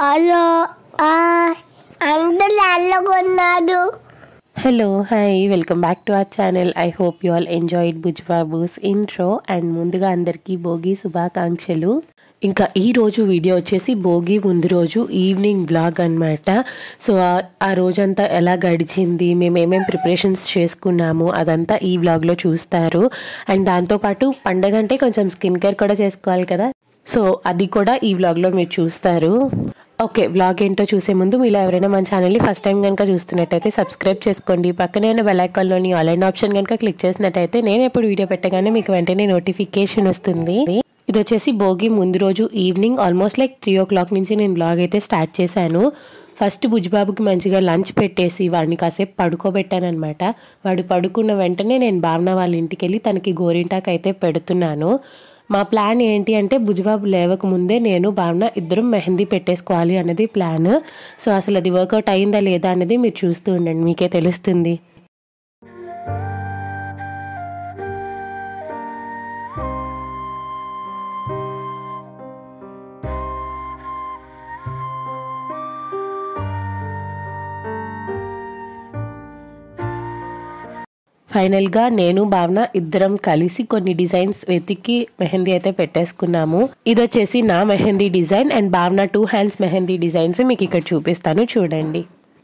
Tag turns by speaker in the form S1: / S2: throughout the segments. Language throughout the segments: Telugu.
S1: హలో హాయ్ అందరూ ఎల్లగొన్నారు
S2: hello hi welcome back to our channel I hope you all enjoyed బుజ్బాబూస్ ఇంట్రో అండ్ ముందుగా అందరికీ భోగి శుభాకాంక్షలు ఇంకా ఈ రోజు వీడియో వచ్చేసి భోగి ముందు రోజు ఈవినింగ్ బ్లాగ్ అన్నమాట సో ఆ- ఆ రోజంతా ఎలా గడిచింది మేము ఏమేం ప్రిపరేషన్స్ చేసుకున్నాము అదంతా ఈ బ్లాగ్లో చూస్తారు అండ్ దాంతోపాటు పండగ అంటే కొంచెం స్కిన్ కేర్ కూడా చేసుకోవాలి కదా సో అది కూడా ఈ వ్లాగ్లో మీరు చూస్తారు ఓకే వ్లాగ్ ఏంటో చూసే ముందు మీలో ఎవరైనా మన ఛానల్ని ఫస్ట్ టైం కనుక చూస్తున్నట్టయితే సబ్స్క్రైబ్ చేసుకోండి పక్కనే ఉన్న బెల్ ఐకాన్లోని ఆన్లైన్ ఆప్షన్ కనుక క్లిక్ చేసినట్టయితే నేను ఎప్పుడు వీడియో పెట్టగానే మీకు వెంటనే నోటిఫికేషన్ వస్తుంది ఇది వచ్చేసి భోగి ముందు రోజు ఈవినింగ్ ఆల్మోస్ట్ లైక్ త్రీ ఓ క్లాక్ నుంచి నేను బ్లాగ్ అయితే స్టార్ట్ చేశాను ఫస్ట్ బుజ్జిబాబుకి మంచిగా లంచ్ పెట్టేసి వాడిని కాసేపు పడుకోబెట్టాను అనమాట వాడు పడుకున్న వెంటనే నేను భావన వాళ్ళ ఇంటికి వెళ్ళి తనకి గోరింటాకు అయితే పెడుతున్నాను మా ప్లాన్ ఏంటి అంటే బుజ్జిబాబు లేవక ముందే నేను భావన ఇద్దరం మెహందీ పెట్టేసుకోవాలి అన్నది ప్లాన్ సో అసలు అది వర్కౌట్ అయిందా లేదా అనేది మీరు చూస్తూ ఉండండి మీకే తెలుస్తుంది ఫైనల్గా నేను భావన ఇద్దరం కలిసి కొన్ని డిజైన్స్ వెతికి మెహందీ అయితే పెట్టేసుకున్నాము ఇది వచ్చేసి నా mehndi design and Bhavana two hands mehndi designs మీకు ఇక్కడ చూపిస్తాను చూడండి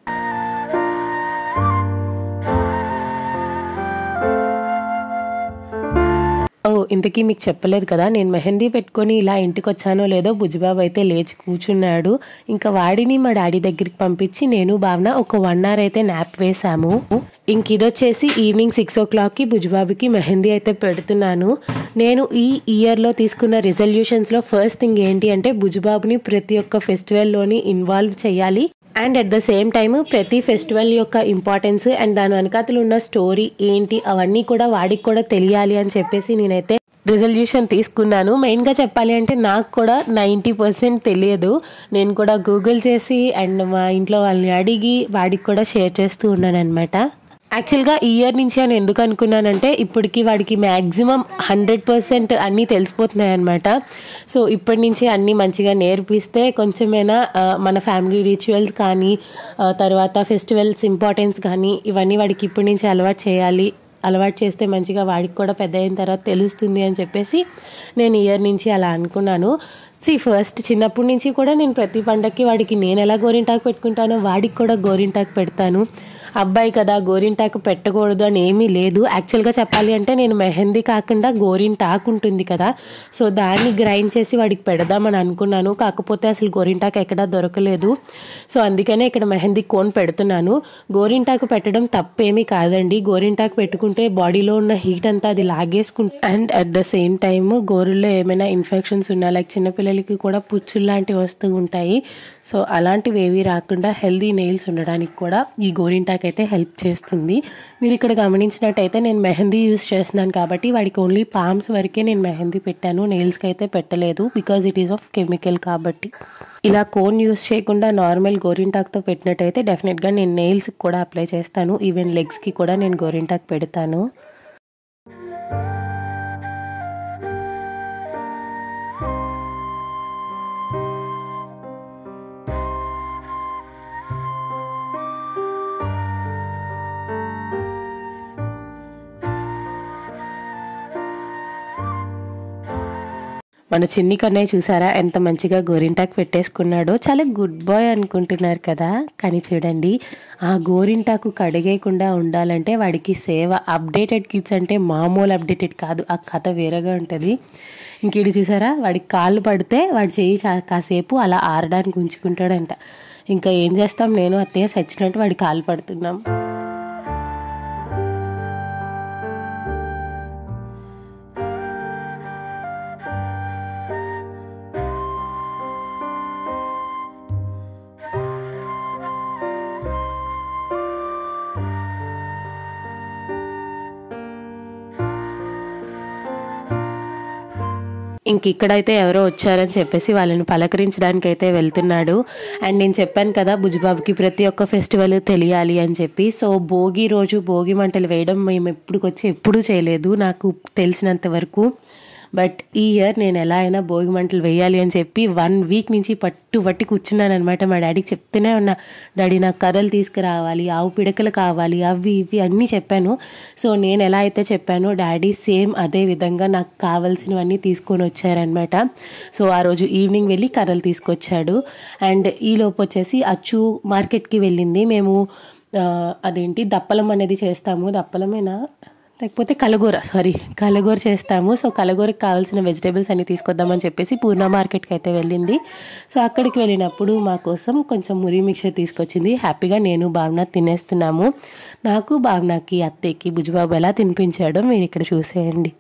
S2: ఓ ఇంతకీ మీకు చెప్పలేదు కదా నేను మెహందీ పెట్టుకొని ఇలా ఇంటికి వచ్చానో లేదో బుజ్జిబాబు అయితే లేచి కూర్చున్నాడు ఇంకా వాడిని మా డాడీ దగ్గరికి పంపించి నేను భావన ఒక వన్ అవర్ అయితే నాప్ వేసాము ఇంక ఇదొచ్చేసి ఈవినింగ్ సిక్స్ ఓ క్లాక్కి బుజ్జిబాబుకి మెహందీ అయితే పెడుతున్నాను నేను ఈ ఇయర్లో తీసుకున్న రిజల్యూషన్స్లో ఫస్ట్ థింగ్ ఏంటి అంటే బుజ్జిబాబుని ప్రతి ఒక్క ఫెస్టివల్లోని ఇన్వాల్వ్ చేయాలి and at the same time ప్రతి ఫెస్టివల్ యొక్క ఇంపార్టెన్స్ అండ్ దాని వెనకాతలు ఉన్న స్టోరీ ఏంటి అవన్నీ కూడా వాడికి కూడా తెలియాలి అని చెప్పేసి నేనైతే రిజల్యూషన్ తీసుకున్నాను మెయిన్గా చెప్పాలి అంటే నాకు కూడా నైంటీ పర్సెంట్ తెలియదు నేను కూడా గూగుల్ చేసి అండ్ మా ఇంట్లో వాళ్ళని అడిగి వాడికి కూడా షేర్ చేస్తూ ఉన్నాను అనమాట యాక్చువల్గా ఈ ఇయర్ నుంచి అని ఎందుకు అనుకున్నానంటే ఇప్పటికి వాడికి మ్యాక్సిమం హండ్రెడ్ పర్సెంట్ అన్నీ తెలిసిపోతున్నాయి అనమాట సో ఇప్పటి నుంచి అన్నీ మంచిగా నేర్పిస్తే కొంచెమైనా ఆ, మన ఫ్యామిలీ రిచువల్స్ కానీ ఆ, తర్వాత ఫెస్టివల్స్ ఇంపార్టెన్స్ కానీ ఇవన్నీ వాడికి ఇప్పటి నుంచి అలవాటు చేయాలి అలవాటు చేస్తే మంచిగా వాడికి కూడా పెద్ద అయిన తర్వాత తెలుస్తుంది అని చెప్పేసి నేను ఇయర్ నుంచి అలా అనుకున్నాను సి ఫస్ట్ చిన్నప్పటి నుంచి కూడా నేను ప్రతి పండక్కి వాడికి నేను ఎలా గోరింటాకు పెట్టుకుంటానో వాడికి కూడా గోరింటాకు పెడతాను అబ్బాయి కదా గోరింటాకు పెట్టకూడదు అని ఏమీ లేదు యాక్చువల్గా చెప్పాలి అంటే నేను మెహందీ కాకుండా గోరింటాకు ఉంటుంది కదా సో దాన్ని గ్రైండ్ చేసి వాడికి పెడదామని అనుకున్నాను కాకపోతే అసలు గోరింటాకు ఎక్కడా దొరకలేదు సో అందుకనే ఇక్కడ మెహందీ కోన్ పెడుతున్నాను గోరింటాకు పెట్టడం తప్పేమీ కాదండి గోరింటాకు పెట్టుకుంటే బాడీలో ఉన్న హీట్ అంతా అది లాగేసుకుంటుంది and at the same time గోరుల్లో ఏమైనా ఇన్ఫెక్షన్స్ ఉన్నా లైక్ చిన్నపిల్లలకి కూడా పుచ్చులు లాంటివి వస్తూ ఉంటాయి సో అలాంటివి ఏవి రాకుండా హెల్దీ నెయిల్స్ ఉండడానికి కూడా ఈ గోరింటాకు అయితే హెల్ప్ చేస్తుంది మీరు ఇక్కడ గమనించినట్టయితే నేను మెహందీ యూస్ చేస్తున్నాను కాబట్టి వాడికి ఓన్లీ పామ్స్ వరకే నేను మెహందీ పెట్టాను నెయిల్స్కి అయితే పెట్టలేదు because it is of chemical కాబట్టి ఇలా కోన్ యూస్ చేయకుండా నార్మల్ గోరింటాక్తో పెట్టినట్టయితే డెఫినెట్గా నేను నెయిల్స్కి కూడా అప్లై చేస్తాను ఈవెన్ లెగ్స్కి కూడా నేను గోరింటాక్ పెడతాను మన చిన్ని కన్నయ్య చూసారా ఎంత మంచిగా గోరింటాకు పెట్టేసుకున్నాడో చాలా గుడ్ బాయ్ అనుకుంటున్నారు కదా కానీ చూడండి ఆ గోరింటాకు కడిగేయకుండా ఉండాలంటే వాడికి సేవ అప్డేటెడ్ కిడ్స్ అంటే మామూలు అప్డేటెడ్ కాదు ఆ కథ వేరేగా ఉంటుంది ఇంకేడు చూసారా వాడికి కాళ్ళు పడితే వాడి చెయ్యి చా- కాసేపు అలా ఆరడానికి ఉంచుకుంటాడంట ఇంకా ఏం చేస్తాం నేను అత్తయ్య సచ్చినట్టు వాడి కాళ్ళు పడుతున్నాం ఇంక ఇక్కడైతే ఎవరో వచ్చారని చెప్పేసి వాళ్ళని పలకరించడానికి అయితే వెళ్తున్నాడు అండ్ నేను చెప్పాను కదా బుజ్జిబాబుకి ప్రతి ఒక్క ఫెస్టివల్ తెలియాలి అని చెప్పి సో భోగి రోజు భోగి మంటలు వేయడం మేము ఎప్పుడుకొచ్చి ఎప్పుడూ చేయలేదు నాకు తెలిసినంత వరకు బట్ ఈ ఇయర్ నేను ఎలా అయినా భోగి మంటలు వేయాలి అని చెప్పి వన్ వీక్ నుంచి పట్టు పట్టి కూర్చున్నాను అనమాట మా డాడీకి చెప్తూనే ఉన్నా డాడీ నాకు కర్రలు తీసుకురావాలి ఆవు పిడకలు కావాలి అవి ఇవి అన్నీ చెప్పాను సో నేను ఎలా అయితే చెప్పానో డాడీ సేమ్ అదే విధంగా నాకు కావాల్సినవన్నీ తీసుకొని వచ్చారనమాట సో ఆ రోజు ఈవినింగ్ వెళ్ళి కర్రలు తీసుకొచ్చాడు అండ్ ఈ లోపు వచ్చేసి అచ్చు మార్కెట్కి వెళ్ళింది మేము ఆ, అదేంటి దప్పలం అనేది చేస్తాము దప్పలమేనా లేకపోతే కలగూర సారీ కలగూర చేస్తాము సో కలగూరకి కావాల్సిన వెజిటేబుల్స్ అన్ని తీసుకొద్దామని చెప్పేసి పూర్ణ మార్కెట్కి అయితే వెళ్ళింది సో అక్కడికి వెళ్ళినప్పుడు మా కోసం కొంచెం మురి మిక్చర్ తీసుకొచ్చింది హ్యాపీగా నేను భావన తినేస్తున్నాము నాకు భావనకి అత్తయ్యకి బుజ్జిబాబు ఎలా తినిపించాడో మీరు ఇక్కడ చూసేయండి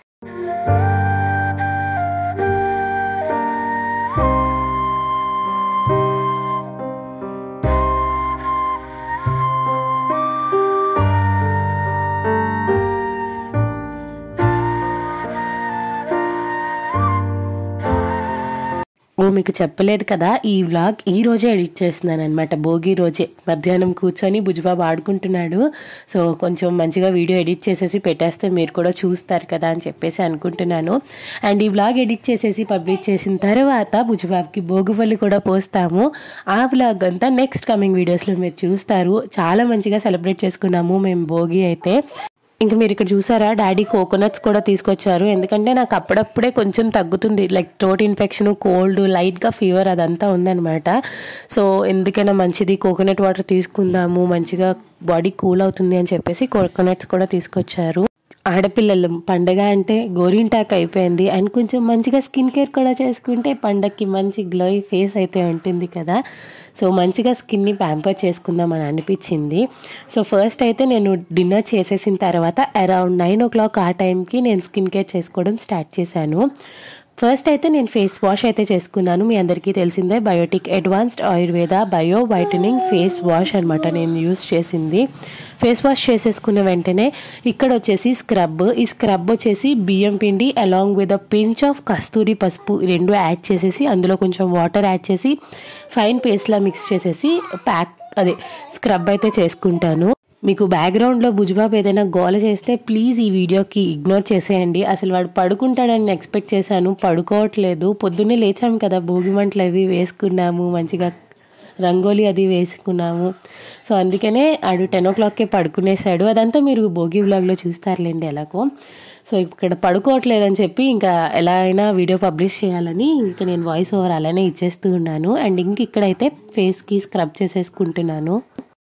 S2: ఓ మీకు చెప్పలేదు కదా ఈ వ్లాగ్ ఈ రోజే ఎడిట్ చేస్తున్నాను అనమాట భోగి రోజే మధ్యాహ్నం కూర్చొని బుజ్జిబాబు ఆడుకుంటున్నాడు సో కొంచెం మంచిగా వీడియో ఎడిట్ చేసేసి పెట్టేస్తే మీరు కూడా చూస్తారు కదా అని చెప్పేసి అనుకుంటున్నాను అండ్ ఈ వ్లాగ్ ఎడిట్ చేసేసి పబ్లిష్ చేసిన తర్వాత బుజ్జిబాబుకి భోగిపల్లి కూడా పోస్తాము ఆ వ్లాగ్ అంతా నెక్స్ట్ కమింగ్ వీడియోస్లో మీరు చూస్తారు చాలా మంచిగా సెలబ్రేట్ చేసుకున్నాము మేము భోగి అయితే ఇంక మీరు ఇక్కడ చూసారా డాడీ కోకోనట్స్ కూడా తీసుకొచ్చారు ఎందుకంటే నాకు అప్పుడప్పుడే కొంచెం తగ్గుతుంది లైక్ థ్రోట్ ఇన్ఫెక్షన్ కోల్డ్ లైట్గా ఫీవర్ అదంతా ఉందన్నమాట సో ఎందుకైనా మంచిది కోకోనట్ వాటర్ తీసుకుందాము మంచిగా బాడీ కూల్ అవుతుంది అని చెప్పేసి కోకోనట్స్ కూడా తీసుకొచ్చారు ఆడపిల్లలు పండగ అంటే గోరింటాక్ అయిపోయింది అండ్ కొంచెం మంచిగా స్కిన్ కేర్ కూడా చేసుకుంటే పండగకి మంచి గ్లోయి ఫేస్ అయితే ఉంటుంది కదా సో మంచిగా స్కిన్ని ప్యాంపర్ చేసుకుందాం అని అనిపించింది సో ఫస్ట్ అయితే నేను డిన్నర్ చేసేసిన తర్వాత అరౌండ్ నైన్ ఓ క్లాక్ ఆ టైంకి నేను స్కిన్ కేర్ చేసుకోవడం స్టార్ట్ చేశాను ఫస్ట్ అయితే నేను ఫేస్ వాష్ అయితే చేసుకున్నాను మీ అందరికీ తెలిసిందే biotic advanced Ayurveda bio whitening face wash అనమాట నేను యూస్ చేసింది ఫేస్ వాష్ చేసేసుకున్న వెంటనే ఇక్కడ వచ్చేసి స్క్రబ్ ఈ స్క్రబ్ వచ్చేసి బియ్యం పిండి along with a pinch of కస్తూరి పసుపు ఈ రెండు యాడ్ చేసేసి అందులో కొంచెం వాటర్ యాడ్ చేసి ఫైన్ పేస్ట్లా మిక్స్ చేసేసి ప్యాక్ అదే స్క్రబ్ అయితే చేసుకుంటాను మీకు బ్యాక్గ్రౌండ్లో బుజ్బాబు ఏదైనా గోల చేస్తే ప్లీజ్ ఈ వీడియోకి ఇగ్నోర్ చేసేయండి అసలు వాడు పడుకుంటాడని ఎక్స్పెక్ట్ చేశాను పడుకోవట్లేదు పొద్దున్నే లేచాము కదా భోగి మంటలు అవి వేసుకున్నాము మంచిగా రంగోలీ అది వేసుకున్నాము సో అందుకనే ఆడు టెన్ ఓ క్లాక్కే పడుకునేసాడు అదంతా మీరు భోగి వ్లాగ్లో చూస్తారులేండి ఎలాగో సో ఇక్కడ పడుకోవట్లేదని చెప్పి ఇంకా ఎలా అయినా వీడియో పబ్లిష్ చేయాలని ఇంకా నేను వాయిస్ ఓవర్ అలానే ఇచ్చేస్తూ ఉన్నాను అండ్ ఇంక ఇక్కడైతే ఫేస్కి స్క్రబ్ చేసేసుకుంటున్నాను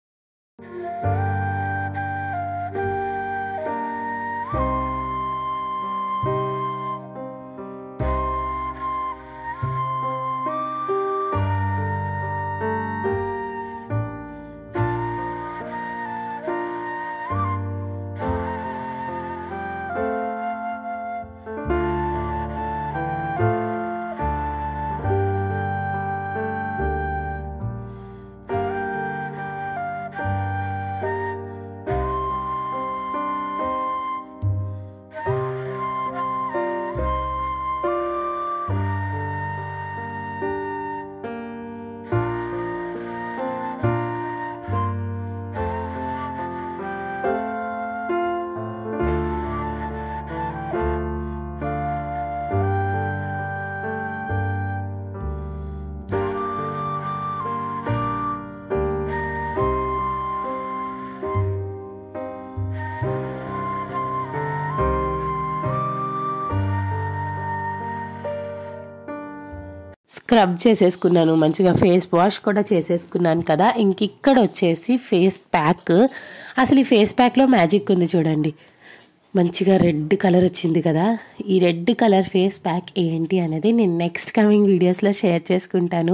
S2: స్క్రబ్ చేసేసుకున్నాను మంచిగా ఫేస్ వాష్ కూడా చేసేసుకున్నాను కదా ఇంక ఇక్కడ వచ్చేసి ఫేస్ ప్యాక్ అసలు ఈ ఫేస్ ప్యాక్లో మ్యాజిక్ ఉంది చూడండి మంచిగా రెడ్ కలర్ వచ్చింది కదా ఈ రెడ్ కలర్ ఫేస్ ప్యాక్ ఏంటి అనేది నేను నెక్స్ట్ కమింగ్ వీడియోస్లో షేర్ చేసుకుంటాను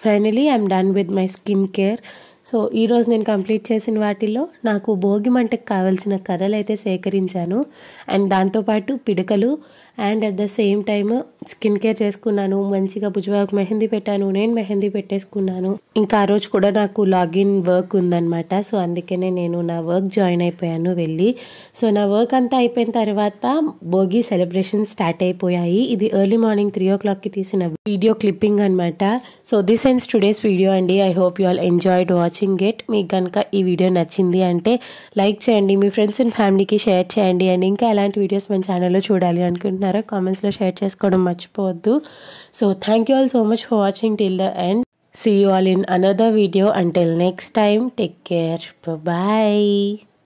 S2: finally I'm done with my skin care so ఈరోజు నేను కంప్లీట్ చేసిన వాటిల్లో నాకు భోగి మంటకు కావాల్సిన కర్రలు అయితే సేకరించాను అండ్ దాంతోపాటు పిడకలు and at the same time skin care చేసుకున్నాను మంచిగా భుజవాకు మెహందీ పెట్టాను నేను మెహందీ పెట్టేసుకున్నాను ఇంకా ఆ రోజు కూడా నాకు లాగిన్ వర్క్ ఉందన్నమాట సో అందుకనే నేను నా వర్క్ జాయిన్ అయిపోయాను వెళ్ళి సో నా వర్క్ అంతా అయిపోయిన తర్వాత భోగి సెలబ్రేషన్ స్టార్ట్ అయిపోయాయి ఇది early morning three o'clock తీసిన వీడియో క్లిప్పింగ్ అనమాట so this ends today's video అండి I hope you all enjoyed watching it మీకు కనుక ఈ వీడియో నచ్చింది అంటే లైక్ చేయండి మీ ఫ్రెండ్స్ అండ్ ఫ్యామిలీకి షేర్ చేయండి అండ్ ఇంకా ఎలాంటి వీడియోస్ మన ఛానల్లో చూడాలి అనుకుంటున్నారో కామెంట్స్లో షేర్ చేసుకోవడం మర్చిపోవద్దు so thank you all so much for watching till the end See you all in another video. Until next time, take care. Bye bye.